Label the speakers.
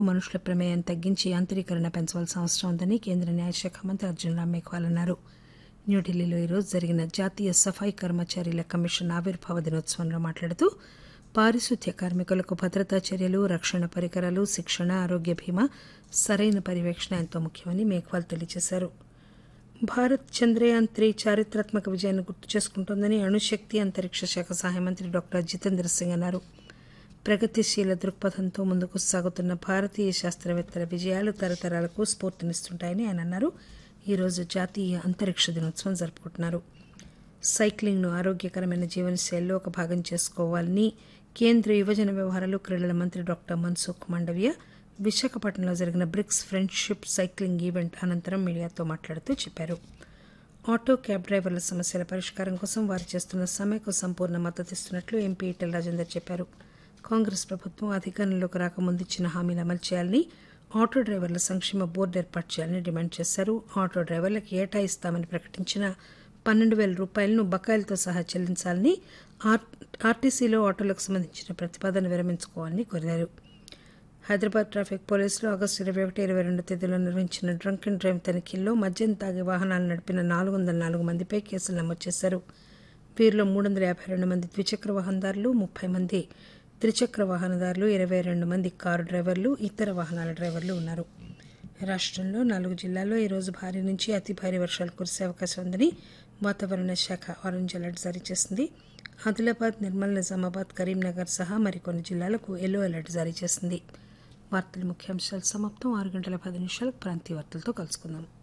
Speaker 1: మనుషుల ప్రమేయం తగ్గించి యాంత్రీకరణ పెంచవలసిన అవసరం ఉందని కేంద్ర న్యాయశాఖ మంత్రి అర్జున్ రామ్ మేఘ్వాల్ అన్నారు న్యూఢిల్లీలో ఈరోజు జరిగిన జాతీయ సఫాయి కర్మచారీల కమిషన్ ఆవిర్భావ దినోత్సవంలో మాట్లాడుతూ పారిశుద్ధ్య కార్మికులకు భద్రతా చర్యలు రక్షణ పరికరాలు శిక్షణ ఆరోగ్య బీమా సరైన పర్యవేక్షణ ఎంతో ముఖ్యమని మేఘ్వాల్ తెలియజేశారు భారత్ చంద్రయాన్ త్రీ చారిత్రాత్మక విజయాన్ని గుర్తు చేసుకుంటోందని అణుశక్తి అంతరిక్ష శాఖ సహాయ మంత్రి డాక్టర్ జితేంద్ర సింగ్ అన్నారు ప్రగతిశీల దృక్పథంతో ముందుకు సాగుతున్న భారతీయ శాస్త్రవేత్తల విజయాలు తరతరాలకు స్ఫూర్తినిస్తుంటాయని ఆయన అన్నారు ఈరోజు జాతీయ అంతరిక్ష దినోత్సవం జరుపుకుంటున్నారు సైక్లింగ్ను ఆరోగ్యకరమైన జీవనశైలిలో ఒక భాగం చేసుకోవాలని కేంద్ర యువజన వ్యవహారాలు క్రీడల మంత్రి డాక్టర్ మన్సుఖ్ మాండవ్య విశాఖపట్నంలో జరిగిన బ్రిక్స్ ఫ్రెండ్షిప్ సైక్లింగ్ ఈవెంట్ అనంతరం మీడియాతో మాట్లాడుతూ చెప్పారు ఆటో క్యాబ్ డ్రైవర్ల సమస్యల పరిష్కారం కోసం వారు చేస్తున్న సమ్మెకు సంపూర్ణ మద్దతిస్తున్నట్లు ఎంపీ ఈటెల రాజేందర్ చెప్పారు కాంగ్రెస్ ప్రభుత్వం అధికారంలోకి రాకముందు ఇచ్చిన హామీలు అమలు చేయాలని ఆటో డ్రైవర్ల సంక్షేమ బోర్డు ఏర్పాటు చేయాలని డిమాండ్ చేశారు ఆటో డ్రైవర్లకు ఏటా ఇస్తామని ప్రకటించిన పన్నెండు వేల రూపాయలను బకాయిలతో సహా చెల్లించాలని ఆర్ ఆర్టీసీలో ఆటోలకు సంబంధించిన ప్రతిపాదన విరమించుకోవాలని కోరారు హైదరాబాద్ ట్రాఫిక్ పోలీసులు ఆగస్టు ఇరవై ఒకటి ఇరవై రెండు తేదీలో నిర్వహించిన డ్రంక్ అండ్ డ్రైవ్ తనిఖీల్లో మద్యం తాగి వాహనాలు నడిపిన నాలుగు వందల నాలుగు మందిపై కేసులు నమోదు చేశారు వీరిలో మూడు వందల యాభై రెండు మంది ద్విచక్ర వాహనదారులు ముప్పై మంది త్రిచక్ర వాహనదారులు ఇరవై రెండు మంది కారు డ్రైవర్లు ఇతర వాహనాల డ్రైవర్లు ఉన్నారు రాష్ట్రంలో నాలుగు జిల్లాల్లో ఈరోజు భారీ నుంచి అతి భారీ వర్షాలు కురిసే అవకాశం ఉందని వాతావరణ శాఖ ఆరెంజ్ అలర్ట్ జారీ చేసింది ఆదిలాబాద్ నిర్మల్ నిజామాబాద్ కరీంనగర్ సహా మరికొన్ని జిల్లాలకు ఎల్లో అలర్ట్ జారీ చేసింది వార్తల ముఖ్యాంశాలు సమాప్తం ఆరు గంటల పది నిమిషాలకు ప్రాంతీయ వార్తలతో కలుసుకుందాం